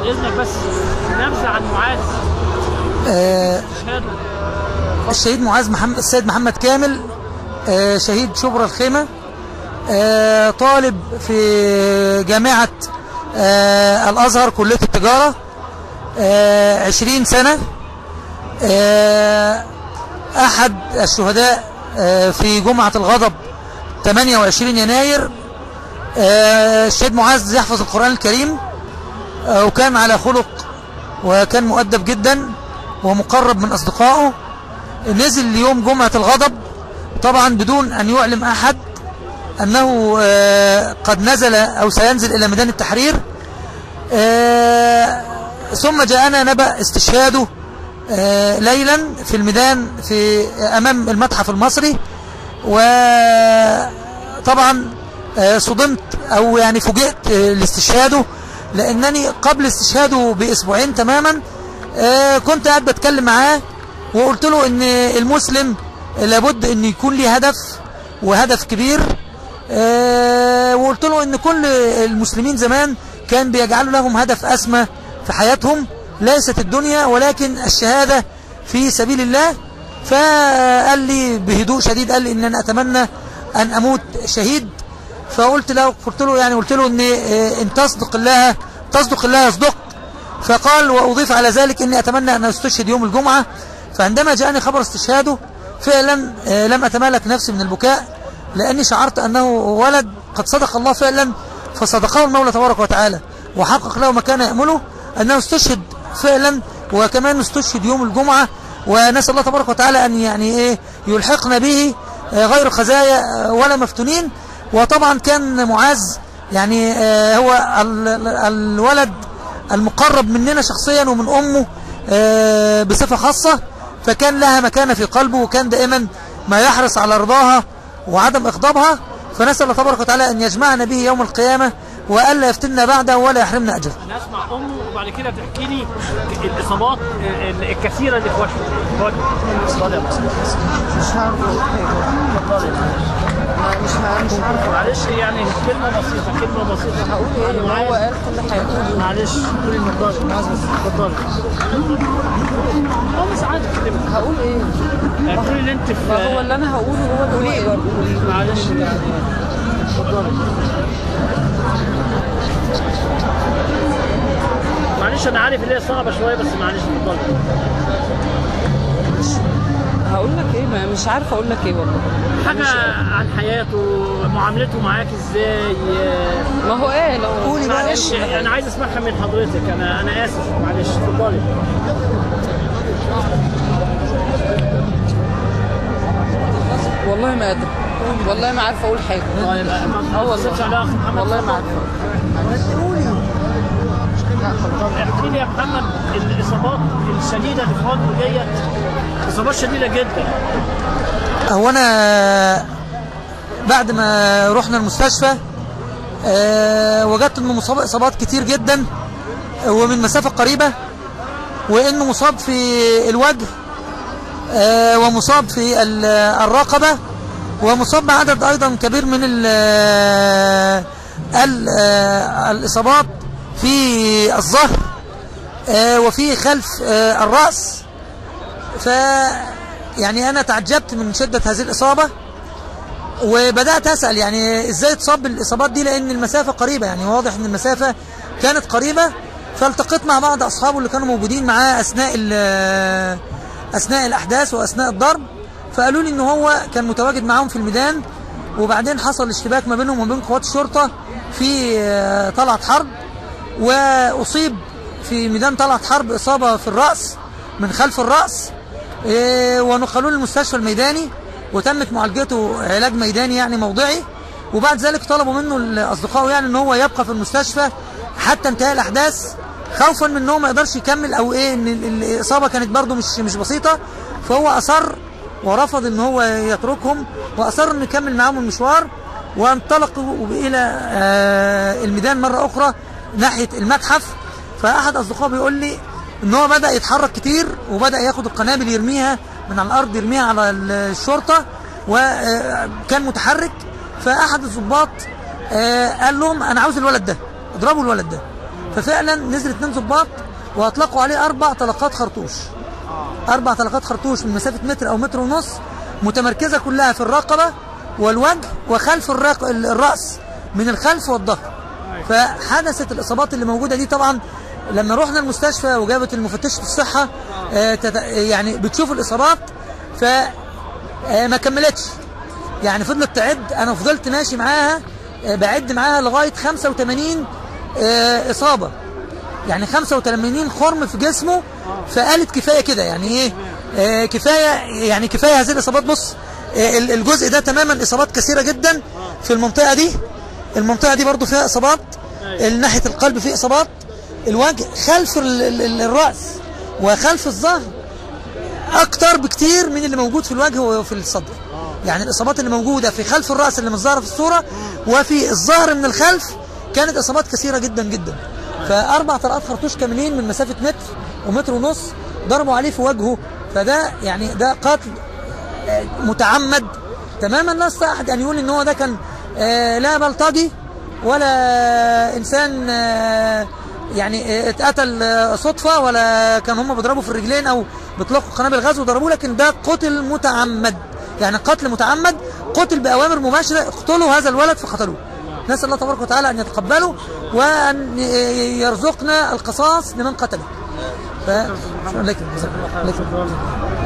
بعد اذنك بس نبذه عن معاذ آه شهاده الشهيد معاذ محمد السيد محمد كامل آه شهيد شبرا الخيمة آه طالب في جامعة آه الأزهر كلية التجارة آه عشرين سنة آه أحد الشهداء آه في جمعة الغضب 28 يناير آه الشهيد معاذ يحفظ القرآن الكريم آه وكان على خلق وكان مؤدب جدا ومقرب من أصدقائه نزل يوم جمعة الغضب طبعا بدون أن يعلم أحد أنه آه قد نزل أو سينزل إلى ميدان التحرير آه ثم جاءنا نبأ استشهاده آه ليلا في الميدان في أمام المتحف المصري وطبعا صدمت أو يعني فوجئت لاستشهاده لأنني قبل استشهاده بأسبوعين تماما كنت قاعد بتكلم معاه وقلت له ان المسلم لابد ان يكون ليه هدف وهدف كبير وقلت له ان كل المسلمين زمان كان بيجعلوا لهم هدف اسمى في حياتهم ليست الدنيا ولكن الشهادة في سبيل الله فقال لي بهدوء شديد قال لي ان انا اتمنى ان اموت شهيد فقلت له قلت له يعني قلت له ان ان تصدق الله تصدق الله يصدق فقال واضيف على ذلك اني اتمنى ان استشهد يوم الجمعة فعندما جاءني خبر استشهاده فعلا لم أتمالك نفسي من البكاء لأني شعرت أنه ولد قد صدق الله فعلا فصدقه المولى تبارك وتعالى وحقق له ما كان يأمله أنه استشهد فعلا وكمان استشهد يوم الجمعة ونسأل الله تبارك وتعالى أن يعني إيه يلحقنا به غير خزايا ولا مفتونين وطبعا كان معاذ يعني هو الولد المقرب مننا شخصيا ومن أمه بصفة خاصة فكان لها مكانة في قلبه وكان دائما ما يحرص على رضاها وعدم إغضابها فنسأل الله تبارك وتعالى أن يجمعنا به يوم القيامة وألا يفتنا بعده ولا يحرمنا أجره انا اسمع امه وبعد كده تحكي لي الاصابات الكثيره اللي في وجهه اتفضل مش هعرف اقول حاجه مش ه- مش عارفه معلش يعني كلمه بسيطه كلمه بسيطه هقول ايه ما هو قال كل حاجه معلش قولي اتفضلي اتفضلي اه مش عادي كلمه هقول ايه قولي اللي انت ما هو في اللي انا هقوله هو اللي هو يقول معلش اتفضلي معلش انا عارف ان هي صعبه شويه بس معلش اتفضلي هقول لك ايه ما مش عارفه اقول لك ايه والله حاجه عن حياته معاملته معاك ازاي ما هو ايه لو قولي بقى معلش انا عايز اسمعها من حضرتك انا انا اسف معلش اتفضلي والله ما قادره والله ما عارفه اقول حاجه طيب اه والله بصيتش على اخ محمد والله ما عارفه طب احكي لي يا محمد الاصابات الشديده اللي في وجهه ديت اصابات شديده جدا هو أنا بعد ما رحنا المستشفى آه، وجدت انه مصاب اصابات كتير جدا ومن مسافة قريبة وانه مصاب في الوجه آه، ومصاب في ال- الرقبة ومصاب بعدد ايضا كبير من ال- ال- آه، الاصابات في الظهر آه، وفي خلف آه، الرأس ف يعني انا تعجبت من شدة هذه الاصابة وبدأت أسأل يعني ازاي تصاب بالاصابات دي لان المسافة قريبة يعني واضح ان المسافة كانت قريبة فالتقيت مع بعض اصحابه اللي كانوا موجودين معاه اثناء ال- اثناء الاحداث واثناء الضرب فقالوا لي ان هو كان متواجد معاهم في الميدان وبعدين حصل اشتباك ما بينهم وبين قوات الشرطة في آه، طلعت حرب واصيب في ميدان طلعت حرب اصابة في الرأس من خلف الرأس إيه، ونقلوه للمستشفى الميداني وتمت معالجته علاج ميداني يعني موضعي وبعد ذلك طلبوا منه اصدقائه يعني ان هو يبقى في المستشفى حتى انتهاء الاحداث خوفا من ان هو ما يقدرش يكمل او ايه ان ال- الاصابه كانت برده مش مش بسيطه فهو اصر ورفض ان هو يتركهم واصر انه يكمل معاهم المشوار وانطلقوا الى آه، الميدان مره اخرى ناحيه المتحف فاحد اصدقائي بيقول لي ان هو بدا يتحرك كتير وبدا ياخد القنابل يرميها من على الارض يرميها على الشرطه وكان متحرك فاحد الضباط آه، قال لهم انا عاوز الولد ده اضربوا الولد ده ففعلا نزل اتنين ضباط واطلقوا عليه اربع طلقات خرطوش اربع طلقات خرطوش من مسافه متر او متر ونص متمركزه كلها في الرقبه والوجه وخلف الرق... الراس من الخلف والظهر فحدثت الاصابات اللي موجوده دي طبعا لما رحنا المستشفى وجابت المفتشه الصحه آه، تت... يعني بتشوف الاصابات ف آه، ما كملتش يعني فضلت تعد انا فضلت ماشي معاها آه، بعد معاها لغايه 85 آه، اصابه يعني 85 خرم في جسمه فقالت كفايه كده يعني ايه آه كفايه يعني كفايه هذه الاصابات بص آه ال- الجزء ده تماما اصابات كثيره جدا في المنطقه دي المنطقه دي برضو فيها اصابات ناحيه القلب فيه اصابات الوجه خلف ال- ال- ال- الراس وخلف الظهر اكتر بكتير من اللي موجود في الوجه وفي الصدر يعني الاصابات اللي موجوده في خلف الراس اللي مش ظاهره في الصوره وفي الظهر من الخلف كانت اصابات كثيره جدا جدا فاربع طلقات خرطوش كاملين من مسافه متر ومتر ونص ضربوا عليه في وجهه فده يعني ده قتل آه، متعمد تماما لا يستطيع احد ان يقول ان هو ده كان آه، لا بلطجي ولا انسان آه، يعني آه، اتقتل آه، صدفه ولا كان هم بيضربوا في الرجلين او بيطلقوا قنابل غاز وضربوه لكن ده قتل متعمد يعني قتل متعمد قتل باوامر مباشره اقتلوا هذا الولد فقتلوه نسال الله تبارك وتعالى ان يتقبله وان يرزقنا القصاص لمن قتله ف... شكرا لك جزاك الله خير.